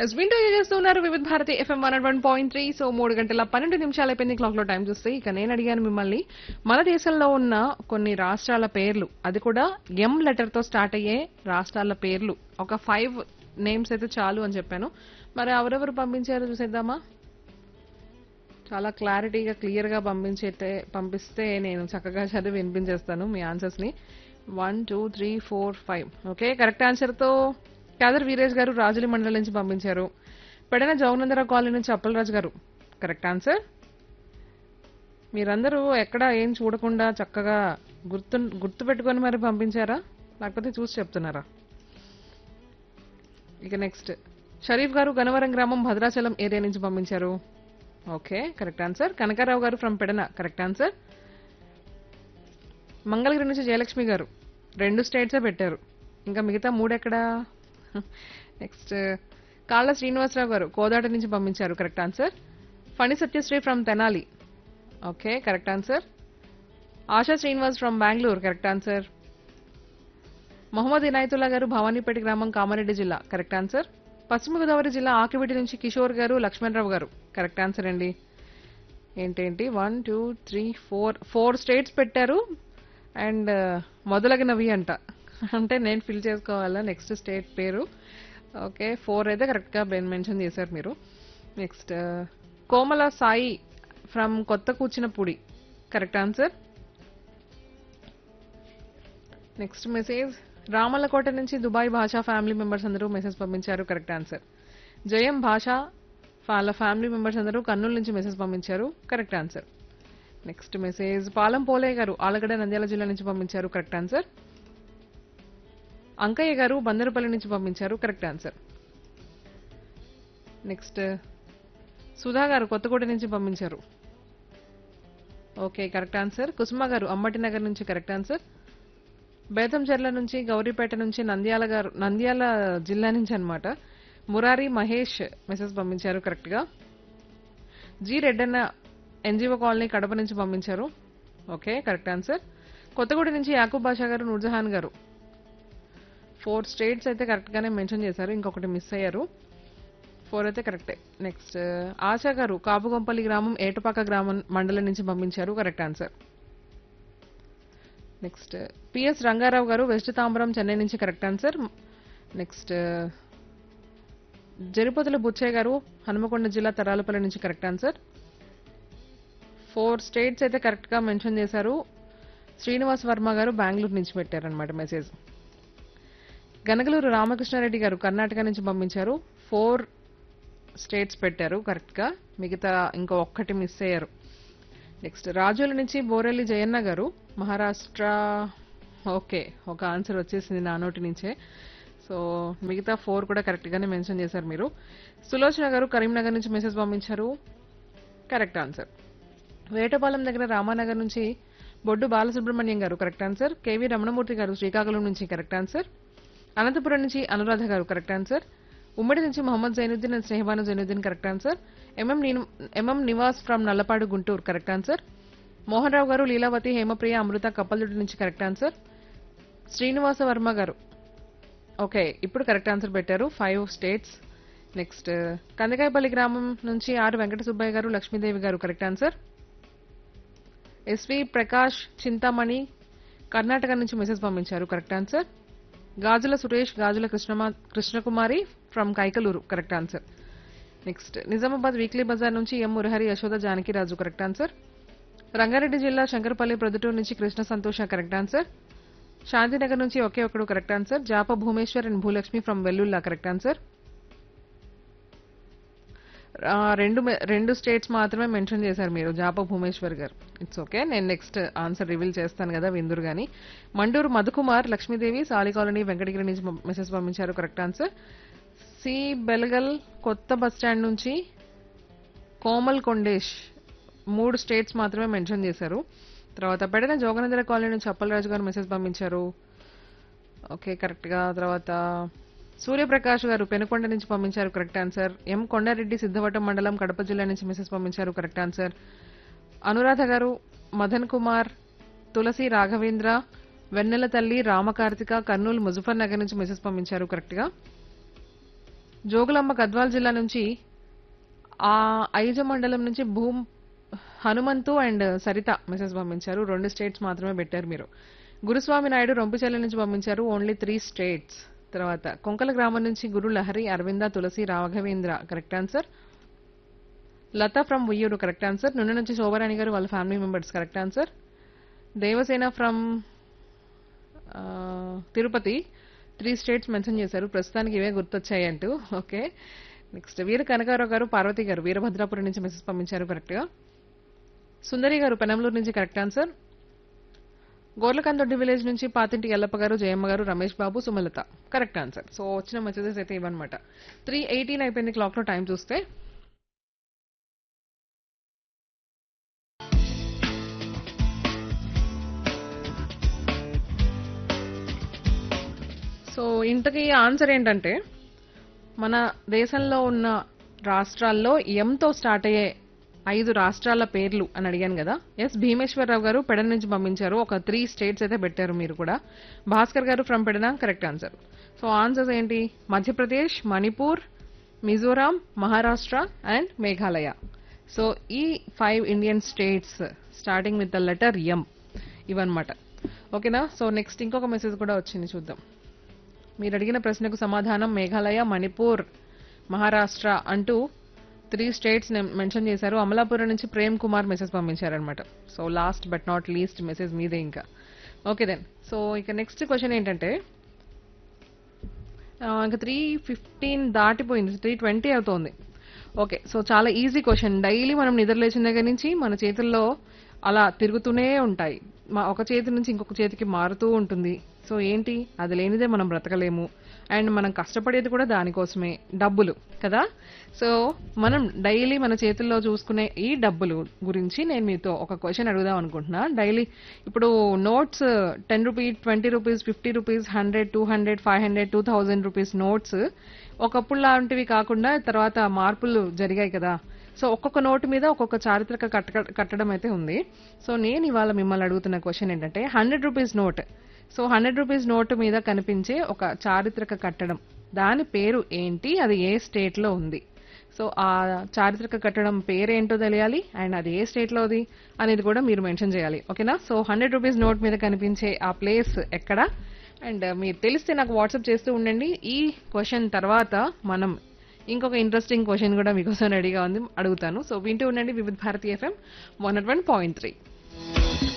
yes వింటూ చేస్తున్నారు Vividh Bharati FM one one point three so మూడు గంటల పన్నెండు నిమిషాలు అయిపోయింది క్లాక్ లో టైం చూస్తే ఇక నేను అడిగాను మిమ్మల్ని మన దేశంలో ఉన్న కొన్ని రాష్ట్రాల పేర్లు అది కూడా ఎం లెటర్ తో స్టార్ట్ అయ్యే రాష్ట్రాల పేర్లు ఒక ఫైవ్ నేమ్స్ అయితే చాలు అని చెప్పాను మరి ఎవరెవరు పంపించారో చూసేద్దామా చాలా క్లారిటీగా క్లియర్ గా పంపించేతే పంపిస్తే నేను చక్కగా చదివి వినిపించేస్తాను మీ ఆన్సర్స్ ని one two three four five okay correct answer తో కాదర్ వీరేష్ గారు రాజులి మండలం నుంచి పంపించారు పెడన జౌనందరావు కాలనీ నుంచి అప్పలరాజు గారు కరెక్ట్ ఆన్సర్ మీరందరూ ఎక్కడ ఏం చూడకుండా చక్కగా గుర్తు గుర్తు పెట్టుకొని మరి పంపించారా లేకపోతే చూసి చెప్తున్నారా ఇక నెక్స్ట్ షరీఫ్ గారు గనవరం గ్రామం భద్రాచలం ఏరియా నుంచి పంపించారు okay correct answer Kanakarao garu from Pedana correct answer Mangalagiri నుంచి జయలక్ష్మి గారు రెండు స్టేట్సే పెట్టారు ఇంకా మిగతా మూడు ఎక్కడా నెక్స్ట్ కాళ్ళ శ్రీనివాసరావు గారు కోదాట నుంచి పంపించారు correct answer Phani Satyasri from Tenali okay correct answer Asha Srinivas from Bengaluru correct answer Mohammed Inayatullah garu Bhavanipeta గ్రామం కామారెడ్డి జిల్లా కరెక్ట్ ఆన్సర్ పశ్చిమ గోదావరి జిల్లా ఆకివిటి నుంచి కిషోర్ గారు లక్ష్మణరావు గారు కరెక్ట్ ఆన్సర్ అండి ఏంటేంటి one two three four four states పెట్టారు అండ్ మొదలగినవి అంట అంటే నేను ఫిల్ చేసుకోవాలా నెక్స్ట్ స్టేట్ పేరు ఓకే ఫోర్ అయితే కరెక్ట్గా మెన్షన్ చేశారు మీరు నెక్స్ట్ కోమల సాయి ఫ్రమ్ కొత్త Kuchinapudi correct answer next message Ramallakota నుంచి దుబాయ్ భాషా ఫ్యామిలీ మెంబర్స్ అందరూ మెసేజ్ పంపించారు కరెక్ట్ ఆన్సర్ జయం భాష వాళ్ళ ఫ్యామిలీ మెంబర్స్ అందరూ కర్నూలు నుంచి మెసేజ్ పంపించారు correct answer next message Palam Pole garu Allagadda Nandyal జిల్లా నుంచి పంపించారు కరెక్ట్ ఆన్సర్ అంకయ్య గారు బందరపల్లి నుంచి పంపించారు కరెక్ట్ ఆన్సర్ నెక్స్ట్ సుధా గారు కొత్తకోట నుంచి పంపించారు ఓకే కరెక్ట్ ఆన్సర్ కుసుమ గారు అమ్మటి నగర్ నుంచి కరెక్ట్ ఆన్సర్ బేతంచెర్ల నుంచి గౌరీపేట నుంచి నంద్యాల గారు నంద్యాల జిల్లా నుంచి అన్నమాట మురారి మహేష్ మెసేజ్ పంపించారు కరెక్ట్ గా G Reddanna NGO colony Kadapa నుంచి పంపించారు ఓకే కరెక్ట్ ఆన్సర్ కొత్తగూడ నుంచి యాకూబ్ బాషా గారు నూర్జహాన్ గారు ఫోర్ స్టేట్స్ అయితే కరెక్ట్ గానే మెన్షన్ చేశారు ఇంకొకటి మిస్ అయ్యారు ఫోర్ అయితే కరెక్టే నెక్స్ట్ ఆశా గారు కాపుగొంపల్లి గ్రామం ఏటపాక గ్రామం మండలం నుంచి పంపించారు correct answer next PS Rangarao garu west Tambaram Chennai నుంచి correct answer next Jaripothula Buchaiah garu Hanumakonda జిల్లా తరాలపల్లి నుంచి కరెక్ట్ ఆన్సర్ ఫోర్ స్టేట్స్ అయితే కరెక్ట్ గా మెన్షన్ చేశారు శ్రీనివాస్ వర్మ గారు బెంగళూరు నుంచి పెట్టారనమాట మెసేజ్ గనగలూరు రామకృష్ణారెడ్డి గారు కర్ణాటక నుంచి పంపించారు ఫోర్ స్టేట్స్ పెట్టారు కరెక్ట్ గా మిగతా ఇంకో ఒక్కటి మిస్ అయ్యారు నెక్స్ట్ రాజుల నుంచి బోరెల్లి జయన్న గారు మహారాష్ట్ర ఓకే ఒక ఆన్సర్ వచ్చేసింది నా నోటి నుంచే సో మిగతా ఫోర్ కూడా కరెక్ట్ గానే మెన్షన్ చేశారు మీరు సులోచన గారు కరీంనగర్ నుంచి మెసేజ్ పంపించారు కరెక్ట్ ఆన్సర్ వేటపాలెం దగ్గర రామానగర్ నుంచి బొడ్డు బాలసుబ్రహ్మణ్యం గారు కరెక్ట్ ఆన్సర్ కేవీ రమణమూర్తి గారు శ్రీకాకుళం నుంచి కరెక్ట్ ఆన్సర్ అనంతపురం నుంచి అనురాధ గారు కరెక్ట్ ఆన్సర్ ఉమ్మడి నుంచి Mohammed Zainuddin and Snehabanu Zainuddin correct answer MM నీను- MM Niwas from Nallapadu Guntur correct answer Mohan Rao garu Leelavathi Hemapriya అమృత కప్పల్దుడి నుంచి correct answer Srinivasa Varma garu okay ఇప్పుడు కరెక్ట్ ఆన్సర్ పెట్టారు ఫైవ్ స్టేట్స్ నెక్స్ట్ కందకాయపల్లి గ్రామం నుంచి R Venkata Subbaiah garu Lakshmidevi garu correct answer SV Prakash Chintamani Karnataka నుంచి మెసేజ్ పంపించారు కరెక్ట్ ఆన్సర్ గాజుల సురేష్ గాజుల కృష్ణమా Krishnakumari from Kaikaluru correct answer next Nizamabad weekly బజార్ నుంచి M Murahari Yashoda Janakiraju correct answer Rangareddy జిల్లా శంకరపల్లి ప్రొద్దుటూరు నుంచి కృష్ణ సంతోష కరెక్ట్ ఆన్సర్ శాంతినగర్ నుంచి ఒకే ఒకడు కరెక్ట్ ఆన్సర్ జాప Bhumeshwar and Bhulakshmi from Vellulla correct answer ఆ, రెండు మె- రెండు స్టేట్స్ మాత్రమే మెన్షన్ చేశారు మీరు జాప భూమేశ్వర్ గారు ఇట్స్ ఓకే నేను నెక్స్ట్ ఆన్సర్ రివీల్ చేస్తాను కదా విందురు గాని మండూరు మధుకుమార్ లక్ష్మీదేవి సాలి కాలనీ వెంకటగిరి నుంచి పం- మెసేజ్ పంపించారు కరెక్ట్ ఆన్సర్ సి బెలగల్ కొత్త బస్ స్టాండ్ నుంచి కోమల్ కొండేష్ మూడు స్టేట్స్ మాత్రమే మెన్షన్ చేశారు తర్వాత పెడన జోగనందర కాలనీ నుంచి అప్పలరాజు గారు మెసేజ్ పంపించారు ఓకే కరెక్ట్ గా తర్వాత సూర్యప్రకాష్ గారు పెనుకొండ నుంచి పంపించారు correct answer M Kondareddy Siddhavatam మండలం కడప జిల్లా నుంచి మెసేజ్ పంపించారు కరెక్ట్ ఆన్సర్ అనురాధ గారు మదన్ కుమార్ తులసి రాఘవేంద్ర వెన్నెల తల్లి రామకార్తిక కర్నూలు ముజఫర్ నగర్ నుంచి మెసేజ్ పంపించారు కరెక్ట్ గా జోగులాంబ గద్వాల్ జిల్లా నుంచి ఆ ఐజ మండలం నుంచి భూమ్ హనుమంతు అండ్ సరిత మెసేజ్ పంపించారు రెండు స్టేట్స్ మాత్రమే పెట్టారు మీరు గురుస్వామి నాయుడు రొంపిచెల్ల నుంచి పంపించారు ఓన్లీ త్రీ స్టేట్స్ తర్వాత కొంకల గ్రామం నుంచి Guru Lahari Aravinda Tulasi Raghavendra correct answer Latha from Uyyuru correct answer నుండి నుంచి శోభరాణి గారు వాళ్ళ family members correct answer Devasena from Tirupati three states mention చేశారు ప్రస్తుతానికి ఇవే గుర్తొచ్చాయి అంటూ ఓకే నెక్స్ట్ వీర కనకారావు గారు పార్వతి గారు వీరభద్రాపురం నుంచి మెసేజ్ పంపించారు కరెక్ట్గా సుందరి గారు పెనంలూరు నుంచి కరెక్ట్ ఆన్సర్ గోర్లకందొడ్డి విలేజ్ నుంచి పాతింటి Yellappa garu Jayamma garu Ramesh Babu Sumalatha correct answer so వచ్చిన మెసేజెస్ అయితే ఇవన్నమాట త్రీ ఎయిటీన్ అయిపోయింది క్లాక్ లో టైం చూస్తే సో ఇంతకీ ఆన్సర్ ఏంటంటే మన దేశంలో ఉన్న రాష్ట్రాల్లో ఎంతో స్టార్ట్ అయ్యే ఐదు రాష్ట్రాల పేర్లు అని అడిగాను కదా ఎస్ భీమేశ్వరరావు గారు పెడన నుంచి పంపించారు ఒక త్రీ స్టేట్స్ అయితే పెట్టారు మీరు కూడా Bhaskar garu from Pedana correct answer so answers ఏంటి మధ్యప్రదేశ్ మణిపూర్ మిజోరాం మహారాష్ట్ర అండ్ మేఘాలయ సో ఈ five Indian states starting with the letter M ఇవన్నమాట ఓకేనా సో నెక్స్ట్ ఇంకొక మెసేజ్ కూడా వచ్చింది చూద్దాం మీరు అడిగిన ప్రశ్నకు సమాధానం మేఘాలయ మణిపూర్ మహారాష్ట్ర అంటూ త్రీ స్టేట్స్ మెన్షన్ చేశారు అమలాపురం నుంచి ప్రేమ్ కుమార్ మెసేజ్ పంపించారనమాట so last but not least message మీదే ఇంకా ఓకే దెన్ సో ఇక నెక్స్ట్ క్వశ్చన్ ఏంటంటే ఆ, ఇంకా త్రీ ఫిఫ్టీన్ దాటిపోయింది త్రీ ట్వంటీ అవుతోంది ఓకే సో చాలా ఈజీ క్వశ్చన్ డైలీ మనం నిద్ర లేచిన దగ్గర నుంచి మన చేతుల్లో అలా తిరుగుతూనే ఉంటాయి మా ఒక చేతి నుంచి ఇంకొక చేతికి మారుతూ ఉంటుంది సో ఏంటి అది లేనిదే మనం బ్రతకలేము అండ్ మనం కష్టపడేది కూడా దానికోసమే డబ్బులు కదా సో మనం డైలీ మన చేతుల్లో చూసుకునే ఈ డబ్బులు గురించి నేను మీతో ఒక క్వశ్చన్ అడుగుదాం అనుకుంటున్నా డైలీ ఇప్పుడు notes ten rupees twenty rupees fifty rupees hundred two hundred five hundred two thousand rupees notes ఒకప్పుడు లాంటివి కాకుండా తర్వాత మార్పులు జరిగాయి కదా సో ఒక్కొక్క నోటు మీద ఒక్కొక్క చారిత్రక కట్ట కట్టడం అయితే ఉంది సో నేను ఇవాళ మిమ్మల్ని అడుగుతున్న క్వశ్చన్ ఏంటంటే hundred rupees note so hundred rupees note మీద కనిపించే ఒక చారిత్రక కట్టడం దాని పేరు ఏంటి అది ఏ స్టేట్ లో ఉంది సో ఆ చారిత్రక కట్టడం పేరేంటో తెలియాలి అండ్ అది ఏ స్టేట్ లోది అనేది కూడా మీరు మెన్షన్ చేయాలి ఓకేనా సో హండ్రెడ్ రూపీస్ నోట్ మీద కనిపించే ఆ ప్లేస్ ఎక్కడ అండ్ మీరు తెలిస్తే నాకు వాట్సాప్ చేస్తూ ఉండండి ఈ క్వశ్చన్ తర్వాత మనం ఇంకొక ఇంట్రెస్టింగ్ క్వశ్చన్ కూడా మీకోసం రెడీగా ఉంది అడుగుతాను సో వింటూ ఉండండి Vividh Bharati FM one point three